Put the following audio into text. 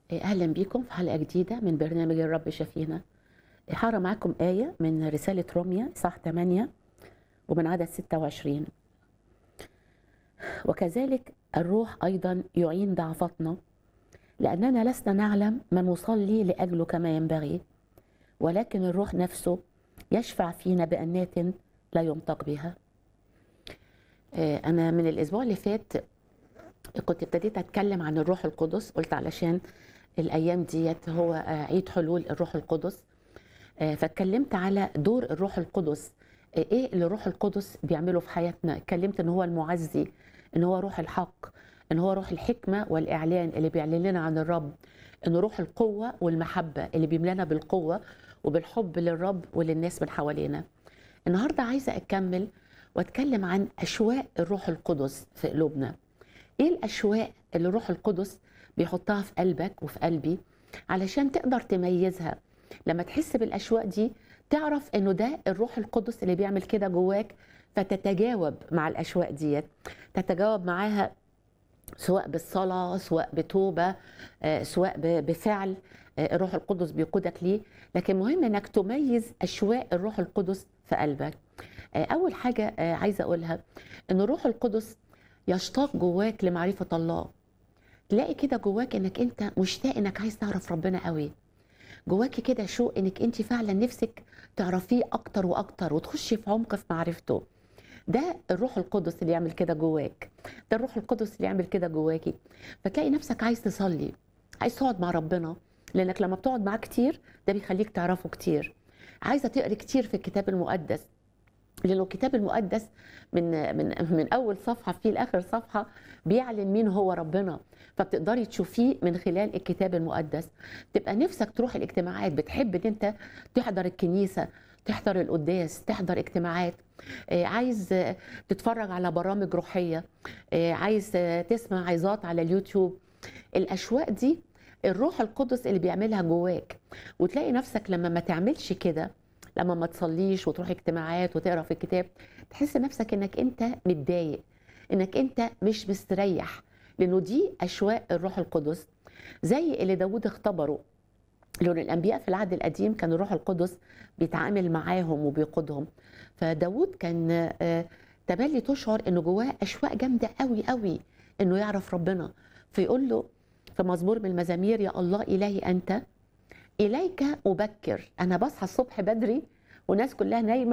أهلا بيكم في حلقة جديدة من برنامج الرب شفينا هقرا معاكم آية من رسالة روميا صح 8 ومن عدد 26 وكذلك الروح أيضا يعين ضعفتنا لأننا لسنا نعلم ما نصلي لأجله كما ينبغي ولكن الروح نفسه يشفع فينا بأنات لا ينطق بها آه، أنا من الأسبوع اللي فات كنت ابتديت أتكلم عن الروح القدس قلت علشان الأيام ديت هو آه، عيد حلول الروح القدس آه، فاتكلمت على دور الروح القدس آه، ايه اللي الروح القدس بيعمله في حياتنا اتكلمت ان هو المعزي ان هو روح الحق ان هو روح الحكمه والاعلان اللي بيعلن لنا عن الرب ان روح القوه والمحبه اللي بيملانا بالقوه وبالحب للرب وللناس من حوالينا النهارده عايزه اكمل واتكلم عن اشواق الروح القدس في قلوبنا ايه الاشواق اللي الروح القدس بيحطها في قلبك وفي قلبي علشان تقدر تميزها لما تحس بالاشواق دي تعرف انه ده الروح القدس اللي بيعمل كده جواك فتتجاوب مع الاشواق ديت تتجاوب معاها سواء بالصلاه سواء بتوبه آه، سواء ب- بفعل آه، الروح القدس بيقودك ليه لكن مهم انك تميز اشواق الروح القدس في قلبك آه، اول حاجه آه، عايزه اقولها ان الروح القدس يشتاق جواك لمعرفه الله تلاقي كده جواك انك انت مشتاق انك عايز تعرف ربنا قوي جواكي كده شوق انك انت فعلا نفسك تعرفيه اكتر واكتر وتخشي في عمق في معرفته ده الروح القدس اللي يعمل كده جواك ده الروح القدس اللي يعمل كده جواكي فتلاقي نفسك عايز تصلي عايز تقعد مع ربنا لانك لما بتقعد معاه كتير ده بيخليك تعرفه كتير عايزه تقري كتير في الكتاب المقدس لانه الكتاب المقدس من من من اول صفحه فيه لاخر صفحه بيعلن مين هو ربنا فبتقدري تشوفيه من خلال الكتاب المقدس تبقى نفسك تروح الاجتماعات بتحب ان انت تحضر الكنيسه تحضر القداس تحضر اجتماعات آه، عايز آه، تتفرج على برامج روحيه آه، عايز آه، تسمع عظات على اليوتيوب الاشواق دي الروح القدس اللي بيعملها جواك وتلاقي نفسك لما ما تعملش كده لما ما تصليش وتروح اجتماعات وتقرا في الكتاب تحس نفسك انك انت متضايق انك انت مش مستريح لانه دي اشواق الروح القدس زي اللي داود اختبره لأن الأنبياء في العهد القديم كان الروح القدس بيتعامل معاهم وبيقودهم فداود كان آه، تملي تشعر إنه جواه أشواق جامدة قوي قوي إنه يعرف ربنا فيقول له في مزمور من المزامير يا الله إلهي أنت إليك أبكر أنا بصحى الصبح بدري والناس كلها نايمة